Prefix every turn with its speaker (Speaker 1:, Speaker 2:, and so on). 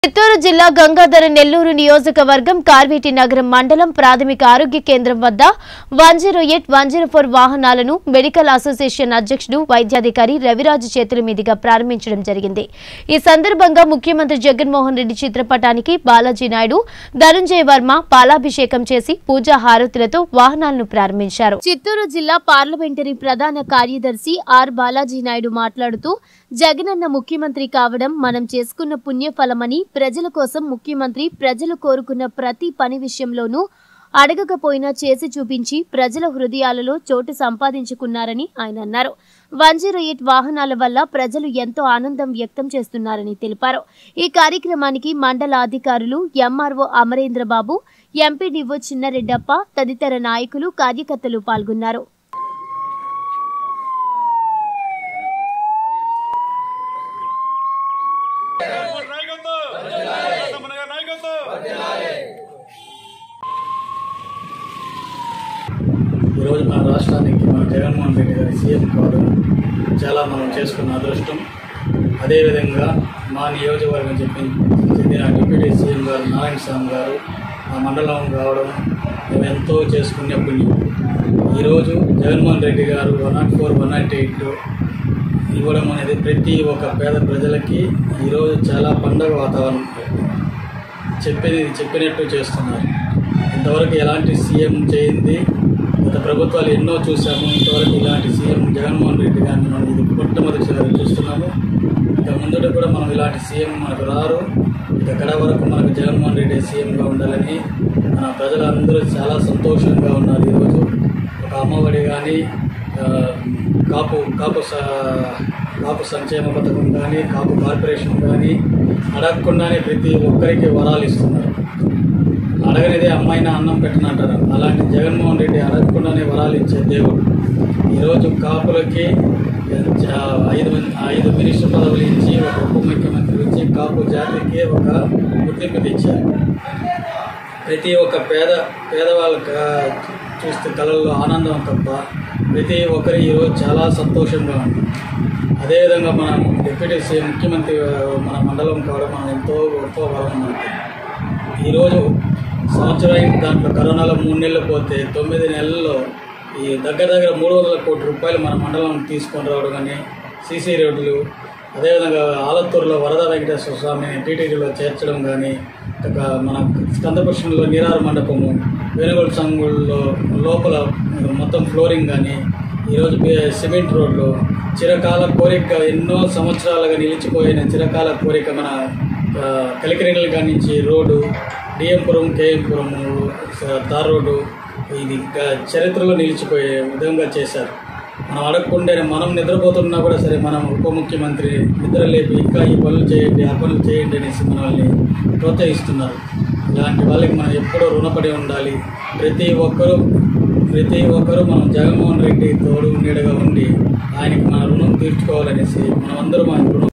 Speaker 1: చిత్తూరు జిల్లా గంగాధర నెల్లూరు నియోజకవర్గం కార్వేటి నగరం మండలం ప్రాథమిక ఆరోగ్య కేంద్రం వద్ద one zero eight one zero four వాహనాలను మెడికల్ అసోసియేషన్ అధ్యక్షుడు వైద్యాధికారి రవిరాజు చేతుల మీదుగా ప్రారంభించడం జరిగింది ఈ సందర్భంగా ముఖ్యమంత్రి జగన్మోహన్ రెడ్డి చిత్రపటానికి బాలాజీ నాయుడు ధనుంజయ వర్మ పాలాభిషేకం చేసి పూజా హారతులతో వాహనాలను ప్రారంభించారు చిత్తూరు జిల్లా పార్లమెంటరీ ప్రధాన కార్యదర్శి ఆర్ బాలాజీ నాయుడు మాట్లాడుతూ జగనన్న ముఖ్యమంత్రి కావడం మనం చేసుకున్న పుణ్యఫలమని ప్రజల కోసం ముఖ్యమంత్రి ప్రజలు కోరుకున్న ప్రతి పని విషయంలోనూ అడగకపోయినా చేసి చూపించి ప్రజల హృదయాలలో చోటు సంపాదించుకున్నారని ఆయన అన్నారు వన్ జీరో ఎయిట్ వాహనాల వల్ల ప్రజలు ఎంతో ఆనందం వ్యక్తం చేస్తున్నారని తెలిపారు ఈ కార్యక్రమానికి మండల అధికారులు ఎంఆర్ఓ అమరేంద్రబాబు ఎంపీడీఓ చిన్నరెడ్డప్ప తదితర నాయకులు కార్యకర్తలు పాల్గొన్నారు
Speaker 2: నాయకత్వం మనగా నాయకత్వం
Speaker 3: ఈరోజు మన రాష్ట్రానికి మన జగన్మోహన్ రెడ్డి గారి సీఎం కావడం చాలా మనం చేసుకున్న అదృష్టం అదేవిధంగా మా నియోజకవర్గం చెప్పి చెందిన డిప్యూటీ సీఎం గారు నారాయణ స్వామి గారు మా మండలం కావడం మేము ఎంతో చేసుకునే పుణ్యం ఈరోజు జగన్మోహన్ రెడ్డి గారు one nought four one nought eight ఇవ్వడం అనేది ప్రతి ఒక్క పేద ప్రజలకి ఈరోజు చాలా పండగ వాతావరణం చెప్పేది చెప్పినట్టు చేస్తున్నారు ఇంతవరకు ఎలాంటి సీఎం చేయింది గత ప్రభుత్వాలు ఎన్నో చూసాము ఇంతవరకు ఇలాంటి సీఎం జగన్మోహన్ రెడ్డి గారిని మనం ఇది మొట్టమొదటిసారి చూస్తున్నాము ఇక ముందట కూడా మనం ఇలాంటి సీఎం మనకు రారు ఇక కడ వరకు మనకు జగన్మోహన్ రెడ్డి సీఎంగా ఉండాలని మన ప్రజలందరూ చాలా సంతోషంగా ఉన్నారు ఈరోజు ఒక అమ్మఒడి కానీ ఆ, కాపు కాపు స- కాపు సంక్షేమ పథకం కానీ కాపు కార్పొరేషన్ కానీ అడగకుండానే ప్రతి ఒక్కరికి వరాలు ఇస్తున్నారు అడగనిదే అమ్మాయిన అన్నం పెట్టనంటారు అలాంటి జగన్మోహన్ రెడ్డి అడగకుండానే వరాలు ఇచ్చే దేవుడు ఈరోజు కాపులకి జ- ఐదు మంది ఐదు మినిస్టర్ పదవులు ఇచ్చి ఒక ఉప ముఖ్యమంత్రి ఇచ్చి కాపు జాతికి ఒక గుర్తింపు తెచ్చారు ప్రతి ఒక్క పేద పేదవాళ్ళకి చూస్తే కళల్లో ఆనందం తప్ప ప్రతి ఒక్కరి ఈరోజు చాలా సంతోషంగా ఉంది అదేవిధంగా మనం డిప్యూటీ సీఎం ముఖ్యమంత్రి ఆ, మన మండలం కావడం మనం ఎంతో గొప్ప వరం మనకి ఈరోజు సంవత్సరానికి దాంట్లో కరోనాలో మూడు నెలలు పోతే తొమ్మిది నెలల్లో ఈ దగ్గర దగ్గర మూడు వందల కోట్ల రూపాయలు మన మండలం తీసుకొని రావడం కానీ సీసీ రోడ్లు అదేవిధంగా ఆలత్తూరులో వరద వెంకటేశ్వర స్వామిని టీటీడీలో చేర్చడం కానీ ఇక మన స్కందపుష్పంలో నీరారు మండపము వేణుగోళ సంగుల్లో లోపల మొత్తం ఫ్లోరింగ్ కానీ ఈరోజు బే- సిమెంట్ రోడ్లు చిరకాల కోరిక ఎన్నో సంవత్సరాలుగా నిలిచిపోయిన చిరకాల కోరిక మన ఆ, కలికిరేణుల కాడి నుంచి రోడ్డు డిఎంపురం కేఎంపురం స- తార్ రోడ్డు ఇది గ- చరిత్రలో నిలిచిపోయే విధంగా చేశారు మనం అడగకుండానే మనం నిద్రపోతున్నా కూడా సరే మనం ఉప ముఖ్యమంత్రి నిద్ర లేపి ఇంకా ఈ పనులు చేయండి ఆ పనులు చేయండి అనేసి మనల్ని ప్రోత్సహిస్తున్నారు ఇలాంటి వాళ్ళకి మనం ఎప్పుడూ రుణపడి ఉండాలి ప్రతి ఒక్కరూ ప్రతి ఒక్కరూ మనం జగన్మోహన్ రెడ్డి తోడు నీడగా ఉండి ఆయనకి మన రుణం తీర్చుకోవాలనేసి మనమందరం ఆయన రుణం